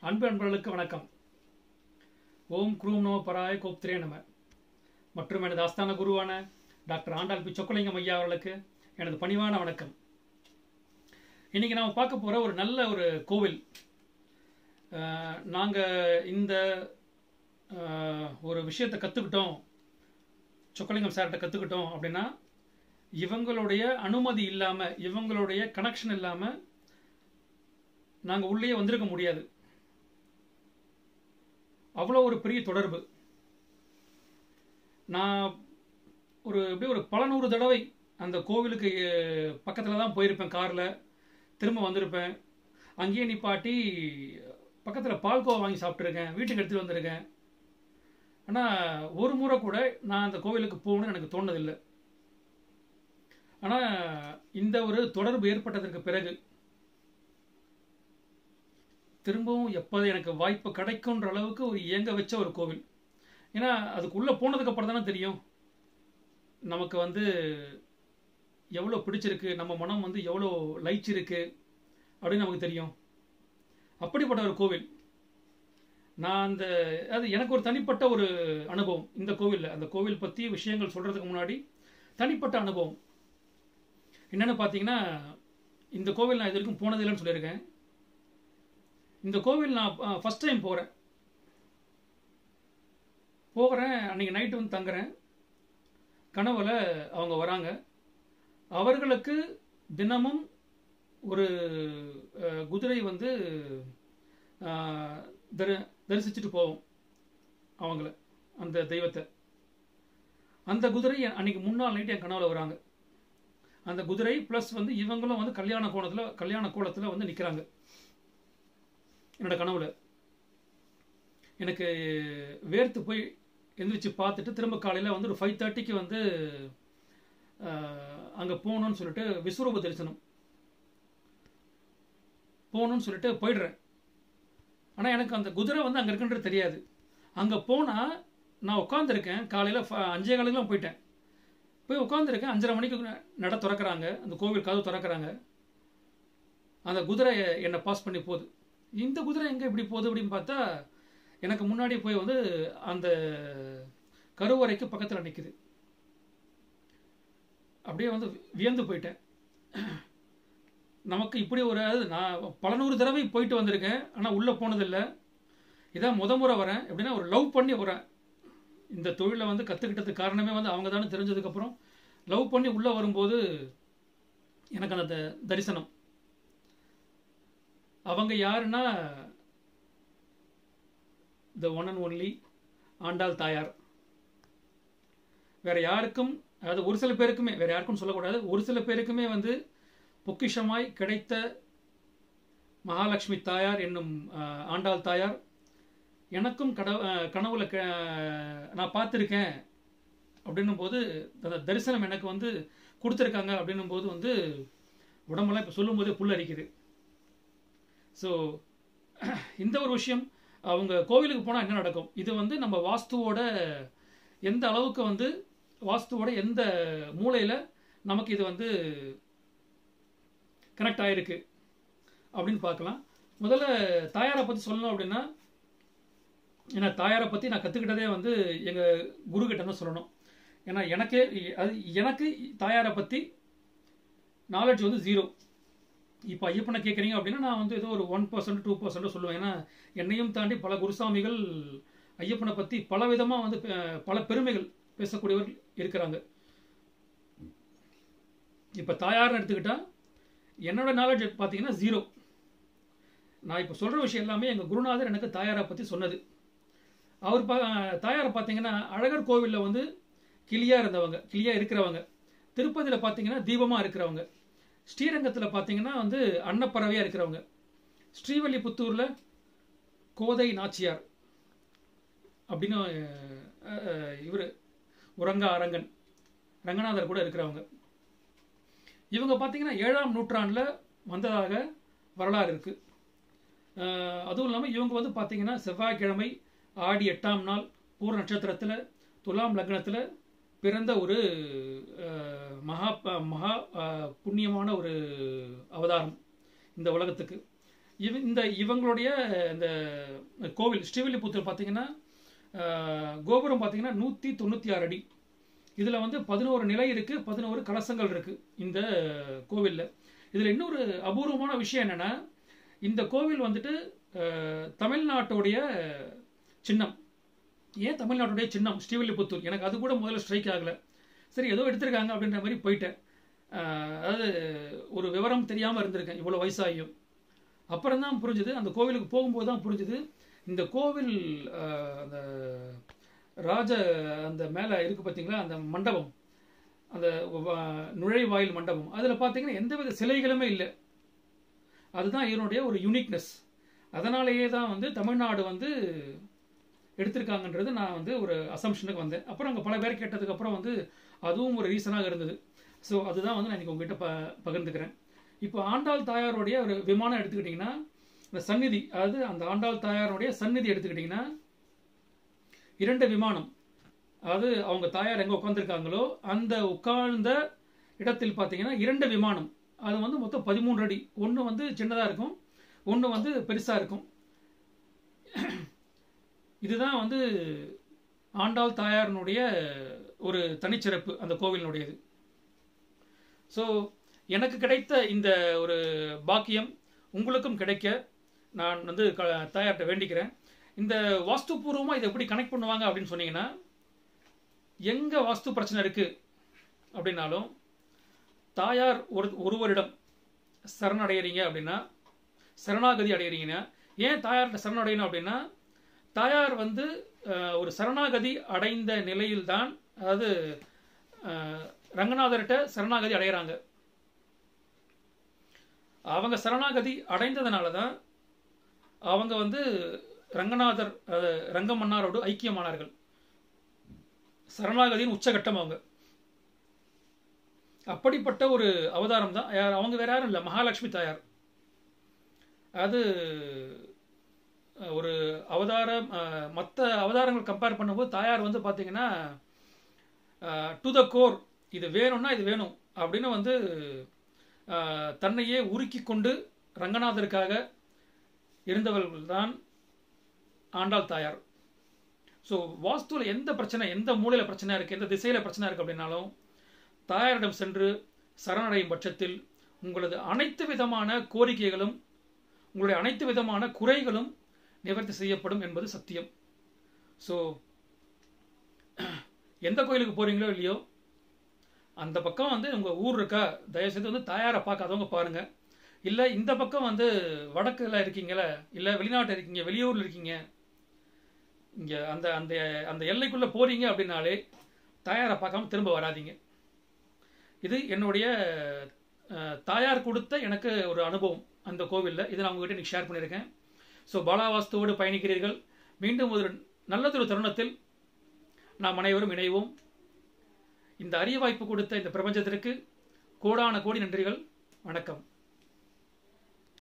அன்பு அன்பர்களுக்கு வணக்கம் ஓம் குரூம் நோ பராய கோப்திரே நம மற்றும் எனது ஆஸ்தான குருவான டாக்டர் ஆண்டாள் பி சொக்கலிங்கம் ஐயா அவர்களுக்கு எனது பணிவான வணக்கம் இன்னைக்கு நாம் பார்க்க போகிற ஒரு நல்ல ஒரு கோவில் நாங்கள் இந்த அஹ், ஒரு விஷயத்தை கற்றுக்கிட்டோம் சொக்கலிங்கம் சார்கிட்ட கற்றுக்கிட்டோம் அப்படின்னா இவங்களுடைய அனுமதி இல்லாமல் இவங்களுடைய கனெக்ஷன் இல்லாமல் நாங்கள் உள்ளே வந்திருக்க முடியாது அவ்வளோ ஒரு பெரிய தொடர்பு நான் ஒரு எப்படியும் ஒரு பல நூறு தடவை அந்த கோவிலுக்கு பக்கத்தில் தான் போயிருப்பேன் காரில் திரும்ப வந்திருப்பேன் அங்கேயே நிப்பாட்டி பக்கத்தில் பால்கோவா வாங்கி சாப்பிட்ருக்கேன் வீட்டுக்கு எடுத்துகிட்டு வந்திருக்கேன் ஆனால் ஒரு முறை கூட நான் அந்த கோவிலுக்கு போகணும்னு எனக்கு தோணுதில்லை ஆனால் இந்த ஒரு தொடர்பு ஏற்பட்டதற்கு பிறகு திரும்பவும் எப்போது எனக்கு வாய்ப்பு கிடைக்குன்ற அளவுக்கு ஒரு இயங்க வச்ச ஒரு கோவில் ஏன்னா அதுக்குள்ளே போனதுக்கு அப்புறம் தானே தெரியும் நமக்கு வந்து எவ்வளோ பிடிச்சிருக்கு நம்ம மனம் வந்து எவ்வளோ லயிச்சிருக்கு அப்படின்னு நமக்கு தெரியும் அப்படிப்பட்ட ஒரு கோவில் நான் அந்த அது எனக்கு ஒரு தனிப்பட்ட ஒரு அனுபவம் இந்த கோவிலில் அந்த கோவில் பற்றி விஷயங்கள் சொல்கிறதுக்கு முன்னாடி தனிப்பட்ட அனுபவம் என்னென்னு பார்த்தீங்கன்னா இந்த கோவில் நான் இது வரைக்கும் போனதில்லைன்னு சொல்லியிருக்கேன் இந்த கோவில் நான் ஃபஸ்ட் டைம் போகிறேன் போகிறேன் அன்றைக்கி நைட்டு வந்து தங்குறேன் கனவுல அவங்க வராங்க அவர்களுக்கு தினமும் ஒரு அஹ், குதிரை வந்து அஹ், தரி தரிசிச்சுட்டு போவோம் அவங்கள அந்த தெய்வத்தை அந்த குதிரை என் அன்னைக்கு முன்னாள் நைட்டு என் கனவுல வராங்க அந்த குதிரை ப்ளஸ் வந்து இவங்களும் வந்து கல்யாண கோலத்தில் கல்யாண கோலத்தில் வந்து நிற்கிறாங்க என்னோட கனவுல எனக்கு வேர்த்து போய் எந்திரிச்சு பார்த்துட்டு திரும்ப காலையில் வந்து ஒரு ஃபைவ் தேர்ட்டிக்கு வந்து அங்கே போகணும்னு சொல்லிட்டு விஸ்வரூப தரிசனம் போகணும்னு சொல்லிட்டு போயிடுறேன் ஆனால் எனக்கு அந்த குதிரை வந்து அங்கே இருக்குன்றது தெரியாது அங்கே போனால் நான் உட்காந்துருக்கேன் காலையில் அஞ்சே காலையிலாம் போயிட்டேன் போய் உட்காந்துருக்கேன் அஞ்சரை மணிக்கு நட திறக்கிறாங்க அந்த கோவில் கதவு திறக்கிறாங்க அந்த குதிரை என்னை பாஸ் பண்ணி போகுது இந்த குதிரை எங்கே இப்படி போகுது அப்படின்னு பார்த்தா எனக்கு முன்னாடி போய் வந்து அந்த கருவறைக்கு பக்கத்தில் நிற்குது அப்படியே வந்து வியந்து போயிட்டேன் நமக்கு இப்படி ஒரு அதாவது நான் பல நூறு தடவை போயிட்டு வந்திருக்கேன் ஆனால் உள்ளே போனதில்லை இதான் முத முறை வரேன் எப்படின்னா ஒரு லவ் பண்ணி வரேன் இந்த தொழிலை வந்து கற்றுக்கிட்டதுக்கு காரணமே வந்து அவங்க தானே தெரிஞ்சதுக்கப்புறம் லவ் பண்ணி உள்ளே வரும்போது எனக்கு அந்த த- தரிசனம் அவங்க யாருன்னா the one and only Andal தாயார் வேற யாருக்கும் அதாவது ஒரு சில பேருக்குமே வேற யாருக்கும் சொல்லக்கூடாது ஒரு சில பேருக்குமே வந்து பொக்கிஷமாய் கிடைத்த மகாலட்சுமி தாயார் என்னும் அஹ், ஆண்டாள் தாயார் எனக்கும் கட அஹ், கனவுல க- நான் பார்த்துருக்கேன் அப்படின்னும் போது அந்த தரிசனம் எனக்கு வந்து கொடுத்துருக்காங்க அப்படின்னும் போது வந்து உடம்பெல்லாம் இப்போ சொல்லும்போதே புல்லரிக்குது ஸோ இந்த ஒரு விஷயம் அவங்க கோவிலுக்கு போனால் என்ன நடக்கும் இது வந்து நம்ம வாஸ்துவோட எந்த அளவுக்கு வந்து வாஸ்துவோட எந்த மூலையில் நமக்கு இது வந்து கனெக்ட் ஆகிருக்கு அப்படின்னு பார்க்கலாம் முதல்ல தாயாரை பற்றி சொல்லணும் அப்படின்னா ஏன்னா தாயாரை பற்றி நான் கற்றுக்கிட்டதே வந்து எங்கள் குரு கிட்ட தான் சொல்லணும் ஏன்னா எனக்கே அது எனக்கு தாயாரை பற்றி நாலேஜ் வந்து ஜீரோ இப்போ ஐயப்பனை கேட்குறீங்க அப்படின்னா நான் வந்து ஏதோ ஒரு ஒன் பர்சன்ட் டூ பர்சன்ட் சொல்லுவேன் ஏன்னா என்னையும் தாண்டி பல குருசாமிகள் ஐயப்பனை பற்றி பல விதமாக வந்து பே- பல பெருமைகள் பேசக்கூடியவர்கள் இருக்கிறாங்க இப்போ தாயார்னு எடுத்துக்கிட்டா என்னோட நாலேஜ் பார்த்தீங்கன்னா ஜீரோ நான் இப்போ சொல்கிற விஷயம் எல்லாமே எங்கள் குருநாதர் எனக்கு தாயாரை பற்றி சொன்னது அவர் பா தாயாரை பார்த்தீங்கன்னா அழகர் கோவிலில் வந்து கிளியாக இருந்தவங்க கிளியாக இருக்கிறவங்க திருப்பதியில் பார்த்தீங்கன்னா தீபமாக இருக்கிறவங்க ஸ்ரீரங்கத்தில் பார்த்தீங்கன்னா வந்து அன்னப்பறவையாக இருக்கிறவங்க ஸ்ரீவல்லிபுத்தூரில் கோதை நாச்சியார் அப்படின்னு இவர் உரங்கா அரங்கன் ரங்கநாதர் கூட இருக்கிறவங்க இவங்க பார்த்தீங்கன்னா ஏழாம் நூற்றாண்டில் வந்ததாக வரலாறு இருக்குது அதுவும் இல்லாமல் இவங்க வந்து பார்த்தீங்கன்னா செவ்வாய்க்கிழமை ஆடி எட்டாம் நாள் பூர நட்சத்திரத்தில் துலாம் லக்னத்தில் பிறந்த ஒரு அஹ், மகா ப- மகா அஹ், புண்ணியமான ஒரு அவதாரம் இந்த உலகத்துக்கு இவ இந்த இவங்களுடைய இந்த கோவில் ஸ்ரீவில்லிபுத்தூர் பார்த்தீங்கன்னா ஆஹ், கோபுரம் பார்த்தீங்கன்னா நூற்றி தொண்ணூற்றி ஆறு அடி இதில் வந்து பதினோரு நிலை இருக்குது பதினோரு கலசங்கள் இருக்குது இந்த கோவிலில் இதில் இன்னொரு அபூர்வமான விஷயம் என்னென்னா இந்த கோவில் வந்துட்டு ஆஹ், தமிழ்நாட்டுடைய சின்னம் ஏன் தமிழ்நாட்டுடைய சின்னம் ஸ்ரீவில்லிபுத்தூர் எனக்கு அது கூட முதல்ல ஸ்ட்ரைக் ஆகலை சரி ஏதோ எடுத்திருக்காங்க அப்படின்ற மாதிரி போயிட்டேன் ஆஹ், அதாவது ஒரு விவரம் தெரியாமல் இருந்திருக்கேன் இவ்வளோ வயசாகியும் அப்புறம் தான் புரிஞ்சுது அந்த கோவிலுக்கு போகும்போது தான் புரிஞ்சுது இந்த கோவில் ஆஹ், அந்த ராஜ அந்த மேலே இருக்கு பார்த்தீங்களா அந்த மண்டபம் அந்த வ- நுழைவாயில் மண்டபம் அதில் பார்த்தீங்கன்னா எந்தவித சிலைகளுமே இல்லை அதுதான் இதனுடைய ஒரு யூனிக்னஸ் அதனாலேயே தான் வந்து தமிழ்நாடு வந்து எடுத்திருக்காங்கன்றது நான் வந்து ஒரு அசம்ஷனுக்கு வந்தேன் அப்புறம் அங்கே பல பேர் கேட்டதுக்கப்புறம் வந்து அதுவும் ஒரு ரீசனாக இருந்தது ஸோ அதுதான் வந்து நான் இன்னைக்கு உங்ககிட்ட ப பகிர்ந்துக்கிறேன் இப்போ ஆண்டாள் தாயாருடைய ஒரு விமானம் எடுத்துக்கிட்டிங்கன்னா இந்த சந்நிதி அதாவது அந்த ஆண்டாள் தாயாருடைய சந்நிதி எடுத்துக்கிட்டிங்கன்னா இரண்டு விமானம் அதாவது அவங்க தாயார் எங்கே உட்காந்துருக்காங்களோ அந்த உட்கார்ந்த இடத்தில் பார்த்தீங்கன்னா இரண்டு விமானம் அது வந்து மொத்தம் பதிமூன்று அடி ஒன்று வந்து சின்னதாக இருக்கும் ஒன்று வந்து பெருசாக இருக்கும் இதுதான் வந்து ஆண்டாள் தாயாரினுடைய ஒரு தனிச்சிறப்பு அந்த கோவிலினுடையது ஸோ எனக்கு கிடைத்த இந்த ஒரு பாக்கியம் உங்களுக்கும் கிடைக்க நான் வந்து க தாயார்கிட்ட வேண்டிக்கிறேன் இந்த வாஸ்துபூர்வமாக இதை எப்படி கனெக்ட் பண்ணுவாங்க அப்படின்னு சொன்னீங்கன்னா எங்கே வாஸ்து பிரச்சனை இருக்குது அப்படின்னாலும் தாயார் ஒரு ஒருவரிடம் சரணடைகிறீங்க அப்படின்னா சரணாகதி அடைகிறீங்கன்னா ஏன் தாயார்கிட்ட சரணடையணும் அப்படின்னா தாயார் வந்து அஹ், ஒரு சரணாகதி அடைந்த நிலையில்தான் அதாவது அஹ், ரங்கநாதர்கிட்ட சரணாகதி அடைகிறாங்க அவங்க சரணாகதி அடைந்ததுனால தான் அவங்க வந்து ரங்கநாதர் அஹ், ரங்கமன்னாரோடு ஐக்கியமானார்கள் சரணாகதியின் உச்சகட்டம் அவங்க அப்படிப்பட்ட ஒரு அவதாரம் தான் யார் அவங்க வேற யாரும் இல்லை மகாலட்சுமி தாயார் அது அஹ், ஒரு அவதாரம் மற்ற அவதாரங்கள் கம்பேர் பண்ணும்போது தாயார் வந்து பார்த்தீங்கன்னா டு த கோர் இது வேணும்னா இது வேணும் அப்படின்னு வந்து அஹ், தன்னையே உருக்கி கொண்டு ரங்கநாதருக்காக இருந்தவர்கள் தான் ஆண்டாள் தாயார் ஸோ வாஸ்துவில் எந்த பிரச்சனை எந்த மூலையில் பிரச்சனை இருக்குது எந்த திசையில் பிரச்சனை இருக்குது அப்படின்னாலும் தாயாரிடம் சென்று சரணடையும் பட்சத்தில் உங்களது அனைத்து விதமான கோரிக்கைகளும் உங்களுடைய அனைத்து விதமான குறைகளும் நிவர்த்தி செய்யப்படும் என்பது சத்தியம் ஸோ எந்த கோயிலுக்கு போறீங்களோ இல்லையோ அந்த பக்கம் வந்து உங்கள் ஊர் இருக்கா தயவுசெய்து வந்து தாயாரை பார்க்காதவங்க பாருங்க இல்லை இந்த பக்கம் வந்து வடக்குல இருக்கீங்களே இல்லை வெளிநாட்டில் இருக்கீங்க வெளியூரில் இருக்கீங்க இங்கே அந்த அந்த அந்த எல்லைக்குள்ளே போறீங்க அப்படின்னாலே தாயாரை பார்க்காம திரும்ப வராதீங்க இது என்னுடைய அஹ், தாயார் கொடுத்த எனக்கு ஒரு அனுபவம் அந்த கோவிலில் இதை நான் உங்ககிட்ட இன்னைக்கு ஷேர் பண்ணியிருக்கேன் ஸோ பாலாவாஸ்துவோடு பயணிக்கிறீர்கள் மீண்டும் ஒரு நல்லதொரு தருணத்தில் நாம் அனைவரும் இணைவோம் இந்த அரிய வாய்ப்பு கொடுத்த இந்த பிரபஞ்சத்திற்கு கோடான கோடி நன்றிகள் வணக்கம்